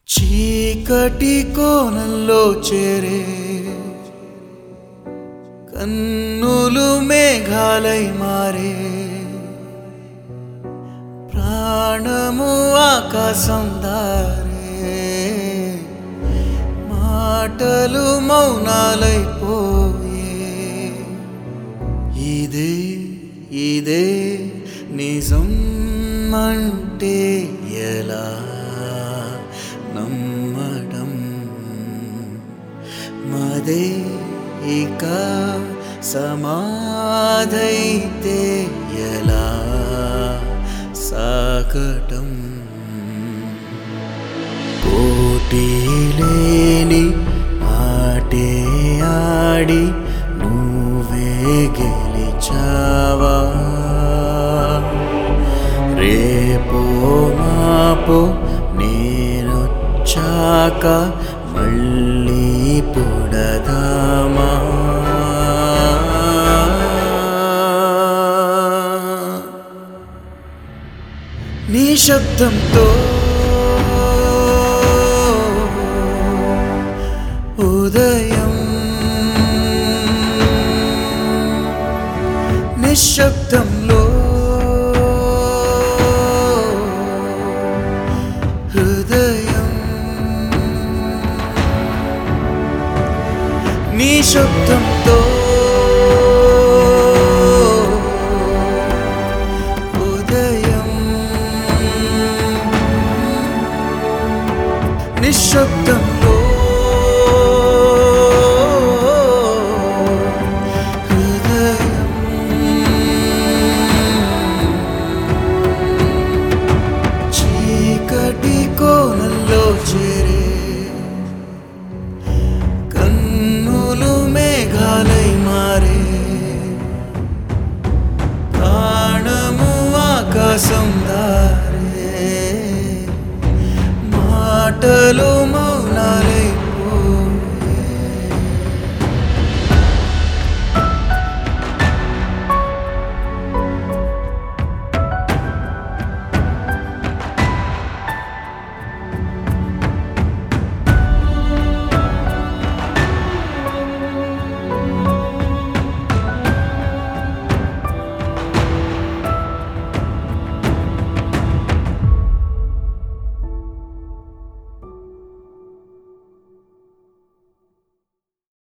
చీకటి కోణంలో చేరే కన్నులు మేఘాలై మారే ప్రాణము ఆకాశం దారే మాటలు మౌనాలైపోయే ఇదే ఇదే నిజం అంటే ఎలా నమ్మడం మదే ఇక సమాధైతే ఎలా సాకటం పోటీ లేని ఆటే ఆడి నువ్వే గెలిచావా రేపో మాపో నేనొచ్చాక మళ్ళీ పుడదామా నీ శబ్దంతో ఉదయం నిశ్శబ్దంలో హృదయం నీ శబ్దంతో ఉదయం నిశ్శబ్దంలో హృదయం చీకటి కోణంలో చేరి